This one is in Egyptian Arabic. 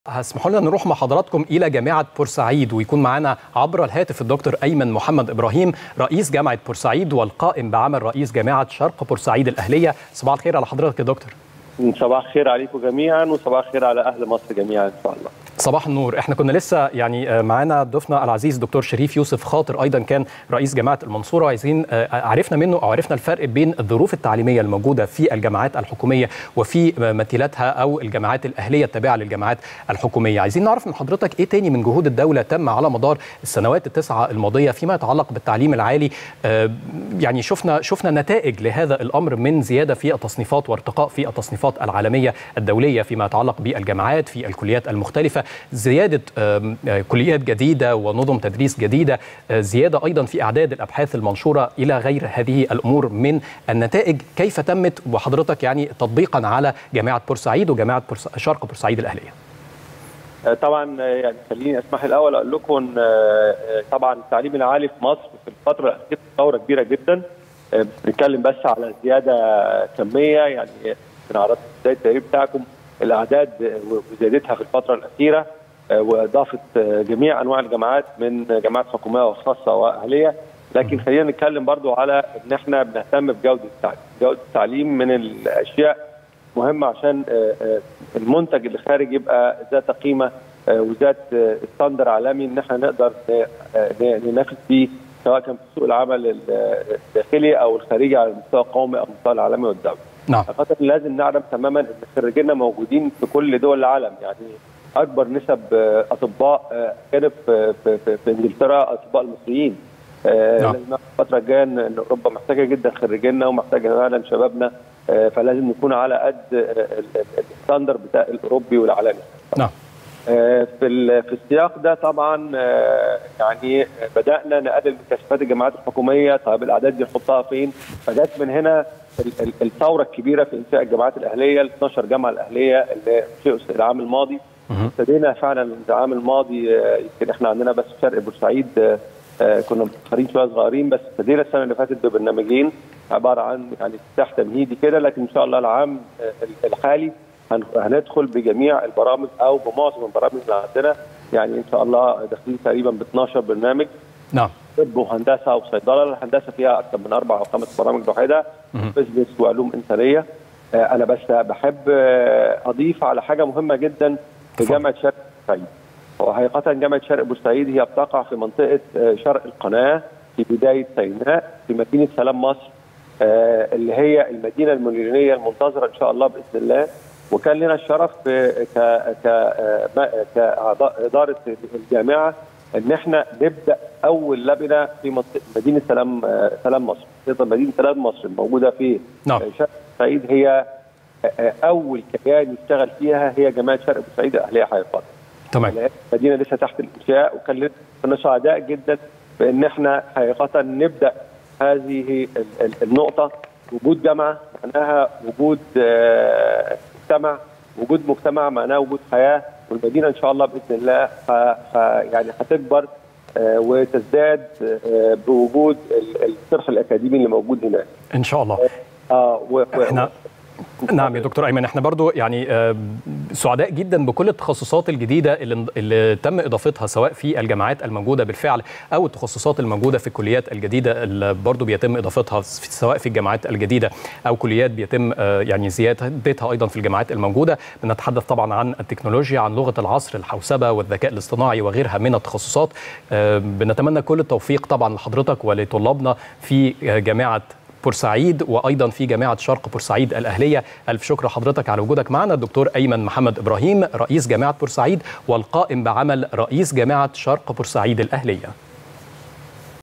هسمحوا لنا نروح مع حضراتكم الى جامعه بورسعيد ويكون معنا عبر الهاتف الدكتور ايمن محمد ابراهيم رئيس جامعه بورسعيد والقائم بعمل رئيس جامعه شرق بورسعيد الاهليه صباح الخير على حضرتك يا دكتور صباح الخير عليكم جميعا وصباح الخير على اهل مصر جميعا ان شاء الله صباح النور احنا كنا لسه يعني معانا ضيفنا العزيز دكتور شريف يوسف خاطر ايضا كان رئيس جامعه المنصوره عايزين عرفنا منه او عرفنا الفرق بين الظروف التعليميه الموجوده في الجامعات الحكوميه وفي مثيلاتها او الجامعات الاهليه التابعه للجامعات الحكوميه عايزين نعرف من حضرتك ايه تاني من جهود الدوله تم على مدار السنوات التسعه الماضيه فيما يتعلق بالتعليم العالي يعني شفنا شفنا نتائج لهذا الامر من زياده في التصنيفات وارتقاء في التصنيفات العالميه الدوليه فيما يتعلق بالجامعات في الكليات المختلفه زياده كليات جديده ونظم تدريس جديده زياده ايضا في اعداد الابحاث المنشوره الى غير هذه الامور من النتائج كيف تمت وحضرتك يعني تطبيقا على جامعه بورسعيد وجامعه بورس... شرق بورسعيد الاهليه طبعا يعني خليني اسمح الاول اقول لكم ان طبعا التعليم العالي في مصر في الفتره الاخيره ثوره كبيره جدا بنتكلم بس على زياده كميه يعني عرضت بدايه التقرير بتاعكم الاعداد وزيادتها في الفتره الاخيره واضافه جميع انواع الجامعات من جامعات حكوميه وخاصه واهليه لكن خلينا نتكلم برضو على ان احنا بنهتم بجوده التعليم جوده التعليم من الاشياء مهمه عشان المنتج اللي خارج يبقى ذات قيمه وذات ستاندر عالمي ان احنا نقدر ننافس بيه سواء كان في سوق العمل الداخلي او الخارجي على المستوى القومي او المستوى العالمي والدولي. نعم. خاطر لازم نعلم تماما ان خريجينا موجودين في كل دول العالم يعني اكبر نسب اطباء اجانب في, في, في, في انجلترا اطباء المصريين. نعم. الفتره الجايه ان اوروبا محتاجه جدا خريجينا ومحتاجه فعلا شبابنا فلازم نكون على قد الستاندر بتاع الاوروبي والعالمي. نعم. في في السياق ده طبعا يعني بدانا نقلل من كثافات الجامعات الحكوميه طيب الاعداد دي نحطها فين؟ فجت من هنا الثوره الكبيره في انشاء الجامعات الاهليه ال 12 جامعه الاهليه اللي انشئوا العام الماضي ابتدينا فعلا العام الماضي يمكن احنا عندنا بس شرق بورسعيد كنا متاخرين شويه صغيرين بس ابتدينا السنه اللي فاتت ببرنامجين عباره عن يعني افتتاح تمهيدي كده لكن ان شاء الله العام الحالي هندخل بجميع البرامج او بمعظم البرامج اللي عندنا يعني ان شاء الله داخلين تقريبا ب 12 برنامج نعم طب وهندسه وصيدله الهندسه فيها اكثر من اربع او خمس برامج لوحدها بزنس وعلوم انسانيه انا بس بحب اضيف على حاجه مهمه جدا في جامعه شرق بورسعيد وحقيقه جامعه شرق بورسعيد هي بتقع في منطقه شرق القناه في بدايه سيناء في مدينه سلام مصر اللي هي المدينه المليونيه المنتظره ان شاء الله باذن الله وكان لنا الشرف ك ك كاداره الجامعه ان احنا نبدا اول لبنه في منطقه مدينه سلام سلام مصر مدينه سلام مصر الموجوده في نعم. شرق بورسعيد هي اول كيان يشتغل فيها هي جامعه شرق بورسعيد الاهليه حقيقه تمام المدينه لسه تحت الانشاء وكان كنا سعداء جدا بان احنا حقيقه نبدا هذه النقطه وجود جامعه معناها وجود مجتمع وجود مجتمع معناه وجود حياه والمدينه ان شاء الله باذن الله ف يعني هتكبر وتزداد بوجود الصرح الاكاديمي اللي موجود هناك. ان شاء الله. اه و... احنا نعم يا دكتور ايمن احنا برضو يعني سعداء جدا بكل التخصصات الجديده اللي, اللي تم اضافتها سواء في الجامعات الموجوده بالفعل او التخصصات الموجوده في الكليات الجديده اللي برضو بيتم اضافتها سواء في الجامعات الجديده او كليات بيتم يعني زيادتها ايضا في الجامعات الموجوده بنتحدث طبعا عن التكنولوجيا عن لغه العصر الحوسبه والذكاء الاصطناعي وغيرها من التخصصات بنتمنى كل التوفيق طبعا لحضرتك ولطلابنا في جامعه بورسعيد وايضا في جامعه شرق بورسعيد الاهليه الف شكر لحضرتك على وجودك معنا الدكتور ايمن محمد ابراهيم رئيس جامعه بورسعيد والقائم بعمل رئيس جامعه شرق بورسعيد الاهليه